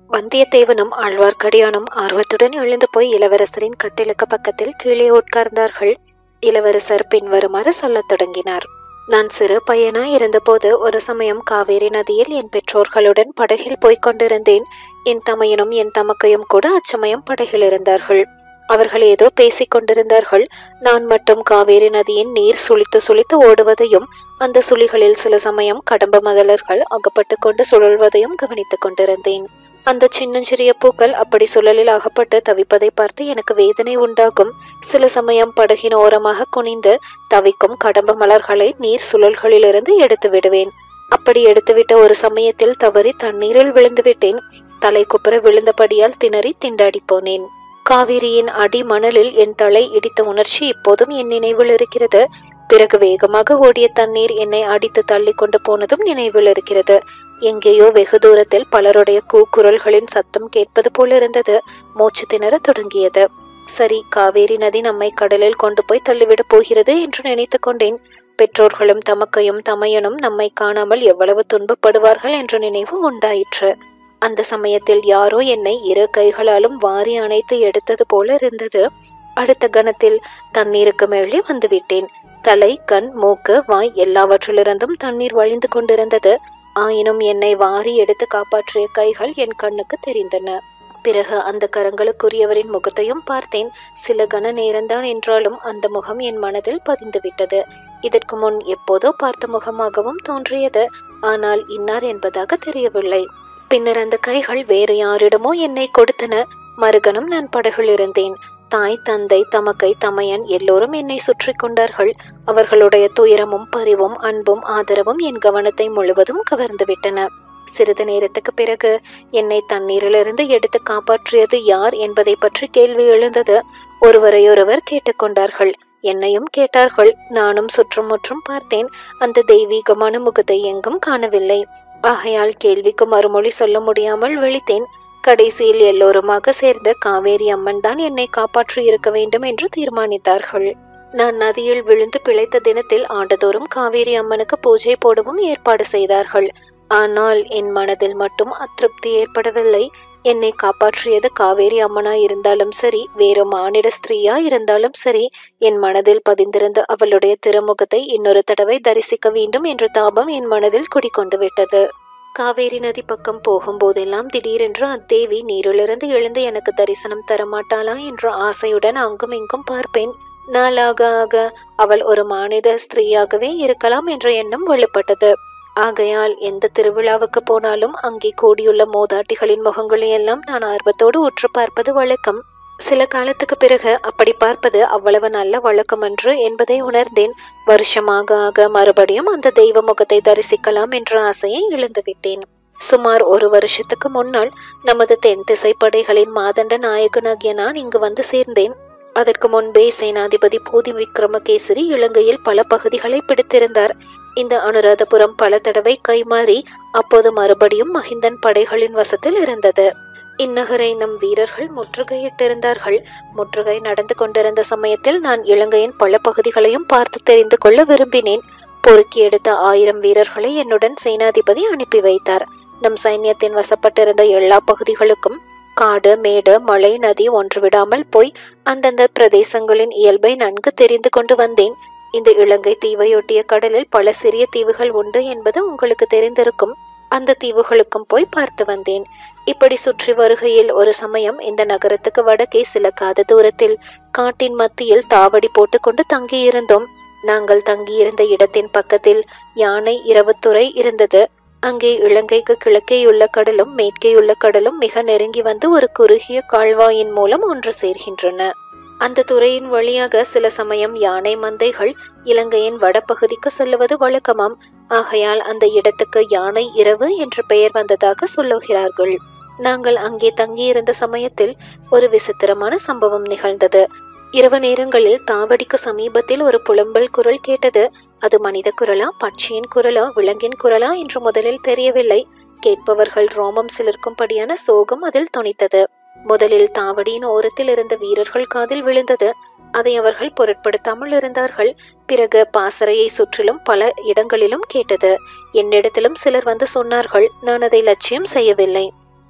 வந்தியத்தேவனும் ஆழ்வார்க்கடியானும் ஆர்வத்துடன் எழுந்து போய் இளவரசரின் கட்டிலுக்கு பக்கத்தில் கீழே உட்கார்ந்தார்கள் இளவரசர் பின்வருமாறு சொல்லத் தொடங்கினார் நான் சிறு பையனாய் இருந்தபோது ஒரு சமயம் காவேரி நதியில் என் பெற்றோர்களுடன் படகில் போய்க் கொண்டிருந்தேன் என் தமையனும் என் தமக்கையும் கூட அச்சமயம் படகில் இருந்தார்கள் அவர்கள் ஏதோ பேசிக் கொண்டிருந்தார்கள் நான் மட்டும் காவேரி நதியின் நீர் சுளித்து சுளித்து ஓடுவதையும் அந்த சுழிகளில் சில சமயம் கடம்ப மதலர்கள் அகப்பட்டு கொண்டு சுழல்வதையும் கவனித்துக் கொண்டிருந்தேன் அந்த சின்னஞ்சிறிய பூக்கள் அப்படி சுழலில் அகப்பட்டு தவிப்பதை பார்த்து எனக்கு வேதனை உண்டாகும் சில சமயம் படகின் ஓரமாக குனிந்து தவிக்கும் கடம்ப மலர்களை நீர் சுழல்களிலிருந்து எடுத்து விடுவேன் அப்படி எடுத்துவிட்ட ஒரு சமயத்தில் தவறி தண்ணீரில் விழுந்து விட்டேன் தலை குப்புற விழுந்தபடியால் திணறி திண்டாடி போனேன் காவிரியின் அடி மணலில் என் தலை இடித்த உணர்ச்சி இப்போதும் என் நினைவில் இருக்கிறது பிறகு வேகமாக ஓடிய தண்ணீர் என்னை அடித்து தள்ளி கொண்டு போனதும் நினைவில் இருக்கிறது எங்கேயோ வெகு தூரத்தில் பலருடைய கூக்குரல்களின் சத்தம் கேட்பது போல இருந்தது மூச்சு திணற தொடங்கியது சரி காவேரி நதி நம்மை கடலில் கொண்டு போய் தள்ளிவிடப் போகிறது என்று நினைத்து கொண்டேன் பெற்றோர்களும் தமக்கையும் தமையனும் நம்மை காணாமல் எவ்வளவு துன்பப்படுவார்கள் என்ற நினைவு உண்டாயிற்று அந்த சமயத்தில் யாரோ என்னை இரு கைகளாலும் வாரி அணைத்து எடுத்தது போல இருந்தது அடுத்த கணத்தில் தண்ணீருக்கு மேலே வந்துவிட்டேன் தலை கண் மூக்கு வாய் எல்லாவற்றிலிருந்தும் தண்ணீர் வழிந்து கொண்டிருந்தது ஆயினும் என்னை வாரி எடுத்து காப்பாற்றிய கைகள் என் கண்ணுக்கு தெரிந்தன பிறகு அந்த கரங்களுக்குரியவரின் முகத்தையும் பார்த்தேன் சில கண நேரம்தான் என்றாலும் அந்த முகம் என் மனதில் பதிந்துவிட்டது இதற்கு முன் எப்போதோ பார்த்த முகமாகவும் தோன்றியது ஆனால் இன்னார் என்பதாக தெரியவில்லை பின்னர் அந்த கைகள் வேறு யாரிடமோ என்னை கொடுத்தன மறுகணம் நான் படகில் இருந்தேன் தாய் தந்தை தமக்கை தமையன் எல்லோரும் என்னை சுற்றி கொண்டார்கள் அவர்களுடைய துயரமும் பரிவும் அன்பும் ஆதரவும் என் கவனத்தை முழுவதும் கவர்ந்துவிட்டன சிறிது நேரத்துக்கு பிறகு என்னை தண்ணீரிலிருந்து எடுத்து காப்பாற்றியது யார் என்பதை பற்றி கேள்வி எழுந்தது ஒருவரையொருவர் கேட்டுக்கொண்டார்கள் என்னையும் கேட்டார்கள் நானும் சுற்றும் முற்றும் பார்த்தேன் அந்த தெய்வீகமான முகத்தை எங்கும் காணவில்லை ஆகையால் கேள்விக்கு மறுமொழி சொல்ல முடியாமல் விழித்தேன் கடைசியில் எல்லோருமாக சேர்ந்து காவேரி அம்மன் தான் என்னை காப்பாற்றி இருக்க வேண்டும் என்று தீர்மானித்தார்கள் நான் நதியில் விழுந்து பிழைத்த தினத்தில் ஆண்டுதோறும் காவேரி அம்மனுக்கு பூஜை போடவும் ஏற்பாடு செய்தார்கள் ஆனால் என் மனதில் மட்டும் அதிருப்தி ஏற்படவில்லை என்னை காப்பாற்றியது காவேரி அம்மனா இருந்தாலும் சரி வேறு மானிட ஸ்திரீயா இருந்தாலும் சரி என் மனதில் பதிந்திருந்த அவளுடைய திருமுகத்தை இன்னொரு தடவை தரிசிக்க வேண்டும் என்ற தாபம் என் மனதில் குடிக்கொண்டு விட்டது காவேரி நதி பக்கம் போகும்போதெல்லாம் திடீரென்று அத்தேவி நீரிலிருந்து எழுந்து எனக்கு தரிசனம் தரமாட்டாளா என்ற ஆசையுடன் அங்கும் இங்கும் பார்ப்பேன் நாளாக ஆக அவள் ஒரு மானிட ஸ்திரீயாகவே இருக்கலாம் என்ற எண்ணம் வெளிப்பட்டது ஆகையால் எந்த திருவிழாவுக்கு போனாலும் அங்கே கூடியுள்ள மோதாட்டிகளின் முகங்களை எல்லாம் நான் ஆர்வத்தோடு உற்று பார்ப்பது வழக்கம் சில காலத்துக்கு பிறகு அப்படி பார்ப்பது அவ்வளவு நல்ல வழக்கமன்று என்பதை உணர்ந்தேன் வருஷமாக ஆக மறுபடியும் அந்த தெய்வ முகத்தை தரிசிக்கலாம் என்ற ஆசையை இழந்துவிட்டேன் சுமார் ஒரு வருஷத்துக்கு முன்னால் நமது தென் திசை படைகளின் மாதண்ட நாயகனாகிய நான் இங்கு வந்து சேர்ந்தேன் அதற்கு முன்பே சேனாதிபதி பூதி விக்ரமகேசரி இலங்கையில் பல பகுதிகளை பிடித்திருந்தார் இந்த அனுராதபுரம் பல தடவை கைமாறி அப்போது மறுபடியும் மஹிந்தன் படைகளின் வசத்தில் இருந்தது இந்நகரை நம் வீரர்கள் முற்றுகையிட்டிருந்தார்கள் முற்றுகை நடந்து கொண்டிருந்த சமயத்தில் நான் இலங்கையின் பல பகுதிகளையும் பார்த்து தெரிந்து கொள்ள விரும்பினேன் பொறுக்கி எடுத்த ஆயிரம் வீரர்களை என்னுடன் சேனாதிபதி அனுப்பி வைத்தார் நம் சைன்யத்தின் வசப்பட்டிருந்த எல்லா பகுதிகளுக்கும் காடு மேடு மலை நதி ஒன்று விடாமல் போய் அந்தந்த பிரதேசங்களின் இயல்பை நன்கு தெரிந்து கொண்டு வந்தேன் இந்த இலங்கை தீவையொட்டிய கடலில் பல சிறிய தீவுகள் உண்டு என்பது உங்களுக்கு தெரிந்திருக்கும் அந்த தீவுகளுக்கும் போய் பார்த்து வந்தேன் இப்படி சுற்றி வருகையில் ஒரு சமயம் இந்த நகரத்துக்கு வடக்கே சில காத தூரத்தில் காட்டின் மத்தியில் தாவடி போட்டுக்கொண்டு தங்கியிருந்தோம் நாங்கள் தங்கியிருந்த இடத்தின் பக்கத்தில் யானை இரவுத்துறை இருந்தது அங்கே இலங்கைக்கு கிழக்கேயுள்ள கடலும் மேற்கேயுள்ள கடலும் மிக நெருங்கி வந்து ஒரு குறுகிய கால்வாயின் மூலம் ஒன்று சேர்கின்றன அந்த துறையின் வழியாக சில சமயம் யானை மந்தைகள் இலங்கையின் வடபகுதிக்கு செல்லுவது வழக்கமாம் ஆகையால் அந்த இடத்துக்கு யானை இரவு என்று பெயர் வந்ததாக சொல்லுகிறார்கள் நாங்கள் அங்கே தங்கியிருந்த சமயத்தில் ஒரு விசித்திரமான சம்பவம் நிகழ்ந்தது இரவு நேரங்களில் தாவடிக்கு சமீபத்தில் ஒரு புலம்பல் குரல் கேட்டது அது மனித குரலா பட்சியின் குரலா விலங்கின் குரலா என்று முதலில் தெரியவில்லை கேட்பவர்கள் ரோமம் சிலிர்க்கும்படியான சோகம் அதில் துணித்தது முதலில் தாவடியின் ஓரத்தில் இருந்த வீரர்கள் காதில் விழுந்தது அதை அவர்கள் பொருட்படுத்தாமல் இருந்தார்கள் பிறகு பாசறையை சுற்றிலும் பல இடங்களிலும் கேட்டது என்னிடத்திலும் சிலர் வந்து சொன்னார்கள் நான் அதை லட்சியம் செய்யவில்லை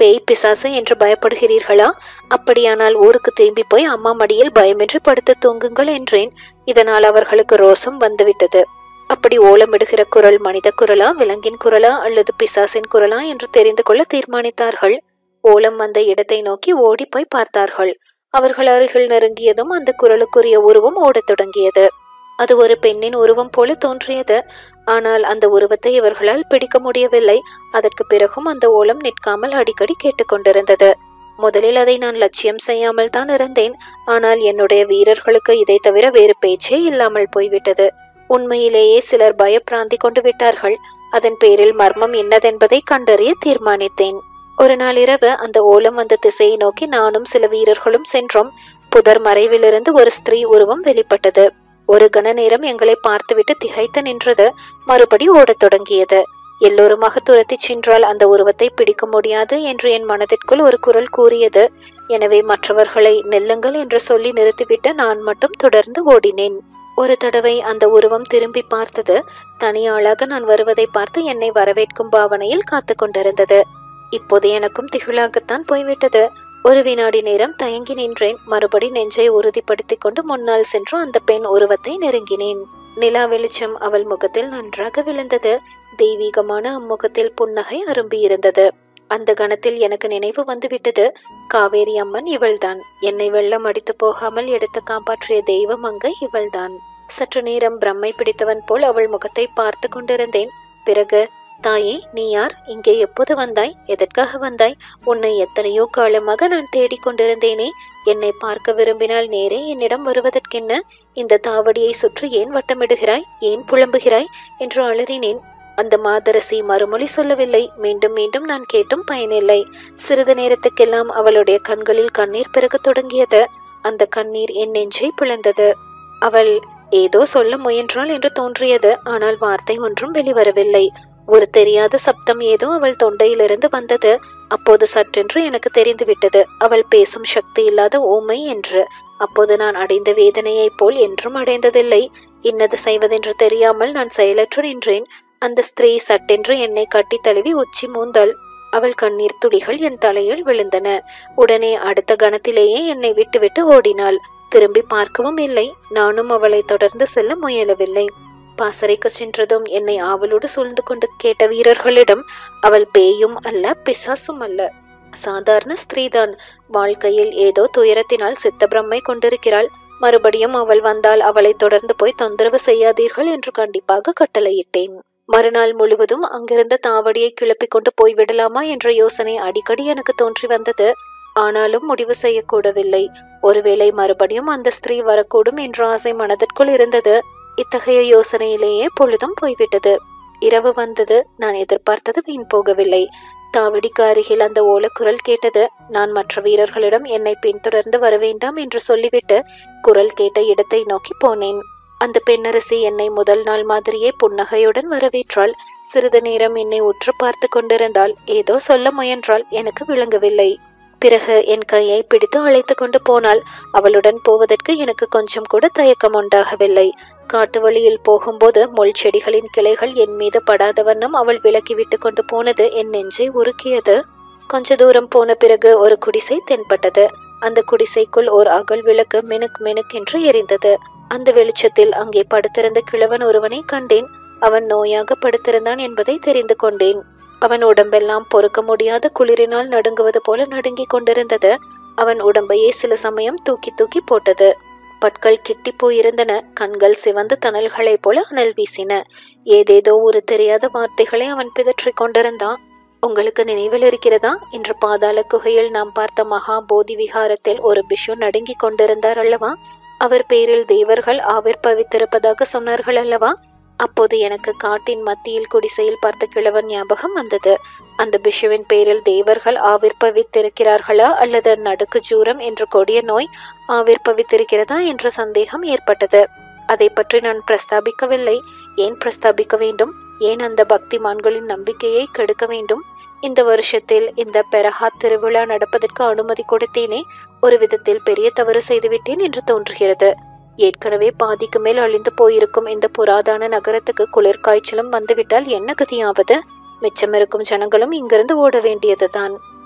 பேய் பிசாசு என்று பயப்படுகிறீர்களா அப்படியானால் ஊருக்கு திரும்பி போய் அம்மா மடியில் பயமின்றி படுத்து தூங்குங்கள் என்றேன் இதனால் அவர்களுக்கு ரோசம் வந்துவிட்டது அப்படி ஓலமிடுகிற குரல் மனித குரலா விலங்கின் குரலா அல்லது பிசாசின் குரலா என்று தெரிந்து கொள்ள தீர்மானித்தார்கள் ஓலம் வந்த இடத்தை நோக்கி ஓடி போய் பார்த்தார்கள் அவர்கள் அருகில் நெருங்கியதும் அந்த குரலுக்குரிய உருவம் ஓடத் தொடங்கியது அது ஒரு பெண்ணின் உருவம் போல தோன்றியது ஆனால் அந்த உருவத்தை இவர்களால் பிடிக்க முடியவில்லை அதற்கு பிறகும் அந்த ஓலம் நிற்காமல் அடிக்கடி கேட்டுக்கொண்டிருந்தது முதலில் அதை நான் லட்சியம் செய்யாமல் தான் இருந்தேன் ஆனால் என்னுடைய வீரர்களுக்கு இதை தவிர வேறு பேச்சே இல்லாமல் போய்விட்டது உண்மையிலேயே சிலர் பயப்பிராந்தி கொண்டு விட்டார்கள் அதன் பேரில் மர்மம் என்னதென்பதை கண்டறிய தீர்மானித்தேன் ஒரு நாள் இரவு அந்த ஓலம் வந்த திசையை நோக்கி நானும் சில வீரர்களும் சென்றோம் புதர் மறைவிலிருந்து ஒரு ஸ்திரீ உருவம் வெளிப்பட்டது ஒரு கண நேரம் எங்களை பார்த்துவிட்டு திகைத்து நின்றது மறுபடி ஓடத் தொடங்கியது எல்லோருமாக துரத்தி சென்றால் அந்த உருவத்தை பிடிக்க முடியாது என்று என் மனதிற்குள் ஒரு குரல் கூறியது எனவே மற்றவர்களை நெல்லுங்கள் என்று சொல்லி நிறுத்திவிட்டு நான் மட்டும் தொடர்ந்து ஓடினேன் ஒரு தடவை அந்த உருவம் திரும்பி பார்த்தது தனியாளாக நான் வருவதை பார்த்து என்னை வரவேற்கும் பாவனையில் காத்து கொண்டிருந்தது இப்போது எனக்கும் திகிலாகத்தான் போய்விட்டது ஒரு வினாடி நேரம் தயங்கி நின்றேன் மறுபடி நெஞ்சை உறுதிப்படுத்திக் கொண்டு முன்னால் சென்று அந்த பெண் உருவத்தை நெருங்கினேன் நிலா வெளிச்சம் அவள் முகத்தில் நன்றாக விழுந்தது தெய்வீகமான அம்முகத்தில் புன்னகை அரும்பியிருந்தது அந்த கணத்தில் எனக்கு நினைவு வந்துவிட்டது காவேரி அம்மன் இவள்தான் என்னை வெள்ளம் அடித்து போகாமல் எடுத்து காப்பாற்றிய தெய்வம் அங்க இவள்தான் சற்று நேரம் பிரம்மை பிடித்தவன் போல் அவள் முகத்தை பார்த்து கொண்டிருந்தேன் பிறகு தாயே நீ யார் இங்கே எப்போது வந்தாய் எதற்காக வந்தாய் உன்னை எத்தனையோ காலமாக நான் தேடிக் கொண்டிருந்தேனே என்னை பார்க்க விரும்பினால் நேரே என்னிடம் வருவதற்கென்ன இந்த தாவடியை சுற்றி ஏன் வட்டமிடுகிறாய் ஏன் புலம்புகிறாய் என்று அலறினேன் அந்த மாதரசி மறுமொழி சொல்லவில்லை மீண்டும் மீண்டும் நான் கேட்டும் பயனில்லை சிறிது நேரத்துக்கெல்லாம் அவளுடைய கண்களில் கண்ணீர் பிறகு தொடங்கியது அந்த கண்ணீர் என் நெஞ்சை பிளந்தது அவள் ஏதோ சொல்ல முயன்றாள் என்று தோன்றியது ஆனால் வார்த்தை ஒன்றும் வெளிவரவில்லை ஒரு தெரியாத சப்தம் ஏதோ அவள் தொண்டையிலிருந்து வந்தது அப்போது சற்றென்று எனக்கு தெரிந்துவிட்டது அவள் பேசும் சக்தி இல்லாத ஊமை என்று அப்போது நான் அடைந்த வேதனையைப் போல் என்றும் அடைந்ததில்லை இன்னது செய்வதென்று தெரியாமல் நான் செயலற்று நின்றேன் அந்த ஸ்திரீ சட்டென்று என்னை கட்டி தழுவி உச்சி மூந்தாள் அவள் கண்ணீர் துளிகள் என் தலையில் விழுந்தன உடனே அடுத்த கணத்திலேயே என்னை விட்டுவிட்டு ஓடினாள் திரும்பி பார்க்கவும் இல்லை நானும் அவளை தொடர்ந்து செல்ல முயலவில்லை பாசறைக்கு சென்றதும் என்னை ஆவலோடு சூழ்ந்து கொண்டு கேட்ட வீரர்களிடம் அவள் பேயும் அல்ல பிசாசும் அல்ல சாதாரண ஸ்திரீதான் வாழ்க்கையில் ஏதோ துயரத்தினால் சித்தப்பிரமை கொண்டிருக்கிறாள் மறுபடியும் அவள் வந்தால் அவளை தொடர்ந்து போய் தொந்தரவு செய்யாதீர்கள் என்று கண்டிப்பாக கட்டளையிட்டேன் மறுநாள் முழுவதும் அங்கிருந்த தாவடியை கிளப்பிக் கொண்டு போய்விடலாமா என்ற யோசனை அடிக்கடி எனக்கு தோன்றி வந்தது ஆனாலும் முடிவு செய்யக்கூடவில்லை ஒருவேளை மறுபடியும் அந்த ஸ்திரீ வரக்கூடும் என்ற ஆசை மனதிற்குள் இருந்தது இத்தகைய யோசனையிலேயே பொழுதும் போய்விட்டது இரவு வந்தது நான் எதிர்பார்த்தது வீண் போகவில்லை தாவடிக்கு அருகில் அந்த ஓலக்குரல் கேட்டது நான் மற்ற வீரர்களிடம் என்னை பின்தொடர்ந்து வரவேண்டாம் என்று சொல்லிவிட்டு குரல் கேட்ட இடத்தை நோக்கி போனேன் அந்த பெண்ணரசி என்னை முதல் நாள் மாதிரியே புன்னகையுடன் வரவேற்றாள் சிறிது நேரம் என்னை உற்று பார்த்து கொண்டிருந்தாள் ஏதோ சொல்ல முயன்றாள் எனக்கு விளங்கவில்லை பிறகு என் கையை பிடித்து அழைத்து கொண்டு போனாள் அவளுடன் போவதற்கு எனக்கு கொஞ்சம் கூட தயக்கம் உண்டாகவில்லை காட்டு வழியில் போகும்போது முள் செடிகளின் கிளைகள் என் மீது படாத வண்ணம் அவள் விலக்கி விட்டு கொண்டு போனது என் நெஞ்சை உருக்கியது கொஞ்ச தூரம் போன பிறகு ஒரு குடிசை தென்பட்டது அந்த குடிசைக்குள் ஒரு அகல் விளக்கு மினுக் மினுக் என்று எரிந்தது அந்த வெளிச்சத்தில் அங்கே படுத்திருந்த கிழவன் ஒருவனை கண்டேன் அவன் நோயாக படுத்திருந்தான் என்பதை தெரிந்து கொண்டேன் அவன் உடம்பெல்லாம் பொறுக்க முடியாத குளிரினால் நடுங்குவது போல நடுங்கிக் கொண்டிருந்தது அவன் உடம்பையே சில சமயம் தூக்கி தூக்கி போட்டது பற்கள் கிட்டி போயிருந்தன கண்கள் சிவந்த தணல்களைப் போல அனல் வீசின ஏதேதோ ஒரு தெரியாத வார்த்தைகளை அவன் பிதற்றிக் கொண்டிருந்தான் உங்களுக்கு நினைவில் இருக்கிறதா இன்று பாதாள குகையில் நாம் பார்த்த மகா போதி விகாரத்தில் ஒரு பிஷு நடுங்கிக் கொண்டிருந்தார் அல்லவா அவர் பேரில் தேவர்கள் ஆவிர்பவித்திருப்பதாக சொன்னார்கள் அல்லவா அப்போது எனக்கு காட்டின் மத்தியில் குடிசையில் பார்த்த கிழவன் ஞாபகம் வந்தது அந்த பிஷுவின் பேரில் தேவர்கள் ஆவிர்பவித்திருக்கிறார்களா அல்லது நடுக்கு ஜூரம் என்ற கொடிய நோய் ஆவிர்பவித்திருக்கிறதா என்ற சந்தேகம் ஏற்பட்டது அதை பற்றி நான் பிரஸ்தாபிக்கவில்லை ஏன் பிரஸ்தாபிக்க வேண்டும் ஏன் அந்த பக்திமான்களின் நம்பிக்கையை கெடுக்க வேண்டும் இந்த வருஷத்தில் இந்த பெரஹாத் திருவிழா நடப்பதற்கு அனுமதி கொடுத்தேனே ஒரு விதத்தில் பெரிய தவறு செய்துவிட்டேன் என்று தோன்றுகிறது ஏற்கனவே பாதிக்கு மேல் அழிந்து போயிருக்கும் இந்த புராதான நகரத்துக்கு குளிர்காய்ச்சலும் வந்துவிட்டால் என்ன கதியாவது மிச்சமிருக்கும் ஜனங்களும் இங்கிருந்து ஓட வேண்டியதுதான்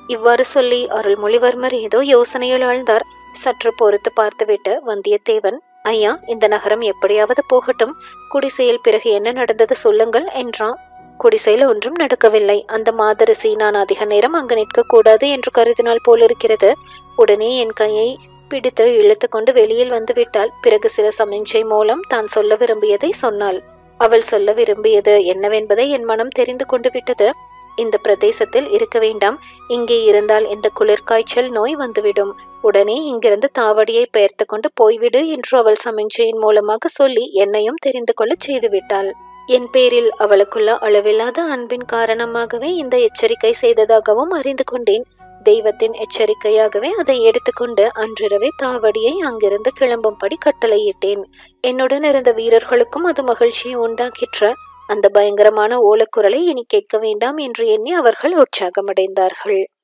இவ்வாறு சொல்லி அருள்மொழிவர்மர் ஏதோ யோசனையில் ஆழ்ந்தார் சற்று பொறுத்து பார்த்துவிட்டு வந்தியத்தேவன் ஐயா இந்த நகரம் எப்படியாவது போகட்டும் குடிசையில் பிறகு என்ன நடந்தது சொல்லுங்கள் என்றான் குடிசையில் ஒன்றும் நடக்கவில்லை அந்த மாதரசி நான் அதிக நேரம் அங்கு நிற்க கூடாது என்று கருதினால் போலிருக்கிறது உடனே என் கையை பிடித்து இழுத்து கொண்டு வெளியில் வந்துவிட்டாள் பிறகு சில சமிஞ்சை மூலம் தான் சொல்ல விரும்பியதை சொன்னாள் அவள் சொல்ல விரும்பியது என்னவென்பதை என் மனம் தெரிந்து கொண்டு விட்டது இந்த பிரதேசத்தில் இருக்க வேண்டாம் இங்கே இருந்தால் இந்த குளிர்காய்ச்சல் நோய் வந்துவிடும் உடனே இங்கிருந்து தாவடியை பெயர்த்து கொண்டு போய்விடு என்று அவள் சமிஞ்சையின் மூலமாக சொல்லி என்னையும் தெரிந்து கொள்ளச் செய்துவிட்டாள் என் பேரில் அவளுக்குள்ள அளவில்லாத அன்பின் காரணமாகவே இந்த எச்சரிக்கை செய்ததாகவும் அறிந்து கொண்டேன் தெய்வத்தின் எச்சரிக்கையாகவே அதை எடுத்துக்கொண்டு அன்றிரவே தாவடியை அங்கிருந்து கிளம்பும்படி கட்டளையிட்டேன் என்னுடன் இருந்த வீரர்களுக்கும் அது மகிழ்ச்சியை உண்டாக்கிற்ற அந்த பயங்கரமான ஓலக்குரலை இனி கேட்க வேண்டாம் என்று எண்ணி அவர்கள் உற்சாகமடைந்தார்கள்